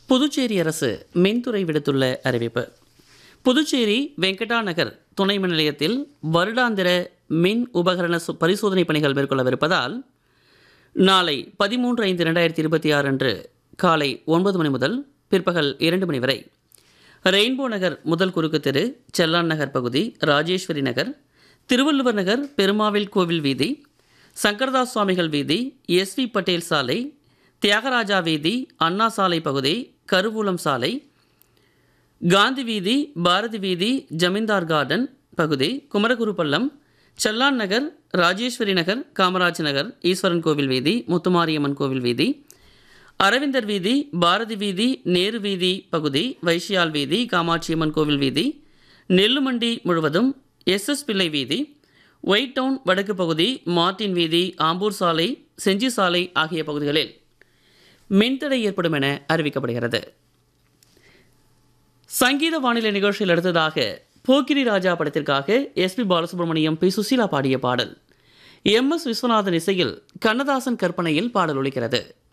புதுச்சேரி அரசு மின்துறை விடுத்துள்ள அறிவிப்பு புதுச்சேரி வெங்கடா நகர் துணை மின் நிலையத்தில் வருடாந்திர மின் உபகரண சு- பரிசோதனை பணிகள் மேற்கொள்ளவிருப்பதால் நாளை பதிமூன்று ஐந்து ரெண்டாயிரத்தி இருபத்தி ஆறு அன்று காலை ஒன்பது மணி முதல் பிற்பகல் இரண்டு மணி வரை ரெயின்போ நகர் முதல் குறுக்கு தெரு செல்லான் நகர் பகுதி ராஜேஸ்வரி நகர் திருவள்ளுவர் நகர் பெருமாவில் கோவில் வீதி சங்கரதாஸ் சுவாமிகள் வீதி எஸ்வி பட்டேல் சாலை தியாகராஜா வீதி அண்ணா சாலை பகுதி கருவூலம் சாலை காந்தி வீதி பாரதி வீதி ஜமீன்தார் கார்டன் பகுதி குமரகுருபள்ளம் செல்லான் நகர் ராஜேஸ்வரி நகர் காமராஜ் நகர் ஈஸ்வரன் கோவில் வீதி முத்துமாரியம்மன் கோவில் வீதி அரவிந்தர் வீதி பாரதி வீதி நேரு வீதி பகுதி வைஷ்யால் வீதி காமாட்சியம்மன் கோவில் வீதி நெல்லுமண்டி முழுவதும் எஸ்எஸ் பிள்ளை வீதி ஒயிட் டவுன் வடக்கு பகுதி மார்டின் வீதி ஆம்பூர் சாலை செஞ்சி சாலை ஆகிய பகுதிகளில் மின்தடை ஏற்படும் என அறிவிக்கப்படுகிறது சங்கீத வானிலை நிகழ்ச்சியில் அடுத்ததாக போக்கிரி ராஜா படத்திற்காக எஸ்பி பாலசுப்ரமணியம் பி சுசீலா பாடிய பாடல் எம் எஸ் விஸ்வநாதன் இசையில் கண்ணதாசன் கற்பனையில் பாடல் ஒலிக்கிறது